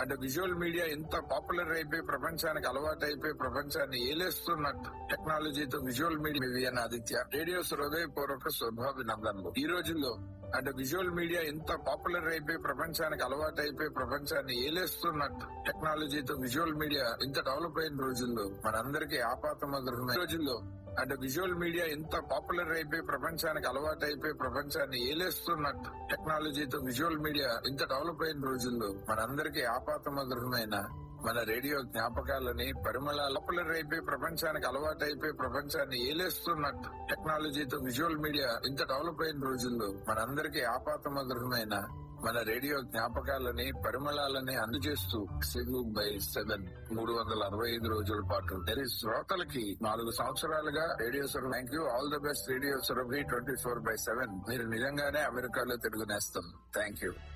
అంటే visual media ఎంత popular అయిపోయి ప్రపంచానికి అలవాటు అయిపోయి ప్రపంచాన్ని ఏలేస్తున్న టెక్నాలజీతో visual media VN Aditya radios హృదయపూర్వక శుభాభినందనలు ఈ రోజుల్లో అంటే విజువల్ మీడియా ఎంత పాపులర్ అయిపోయి ప్రపంచానికి అలవాటు అయిపోయి ప్రపంచాన్ని ఏలేస్తున్న టెక్నాలజీతో విజువల్ మీడియా ఇంత డెవలప్ అయిన రోజుల్లో మనందరికీ ఆపాతమధురమైన రోజుల్లో అంటే విజువల్ మీడియా ఎంత పాపులర్ అయిపోయి ప్రపంచానికి అలవాటు అయిపోయి ప్రపంచాన్ని ఏలేస్తున్న టెక్నాలజీతో విజువల్ మీడియా ఇంత డెవలప్ అయిన రోజుల్లో మనందరికీ ఆపాతమధురమైన మన రేడియో జ్ఞాపకాలని పరిమళాలు పాపులర్ అయిపోయి ప్రపంచానికి అలవాటు అయిపోయి ప్రపంచాన్ని ఏలేస్తున్న టెక్నాలజీతో విజువల్ మీడియా ఇంత డెవలప్ అయిన రోజుల్లో మనందరికీ ఆపాతమధురమైన మన రేడియో జ్ఞాపకాలని పరిమళాలని అందజేస్తూ సిగు బై సెవెన్ మూడు వందల అరవై ఐదు రోజుల పాటు తెరి శ్రోతలకి నాలుగు సంవత్సరాలుగా radio Surabhi thank you all the best radio Surabhi twenty four by seven మీరు నిజంగానే అమెరికాలో తెలుగునేస్తాం థ్యాంక్ యూ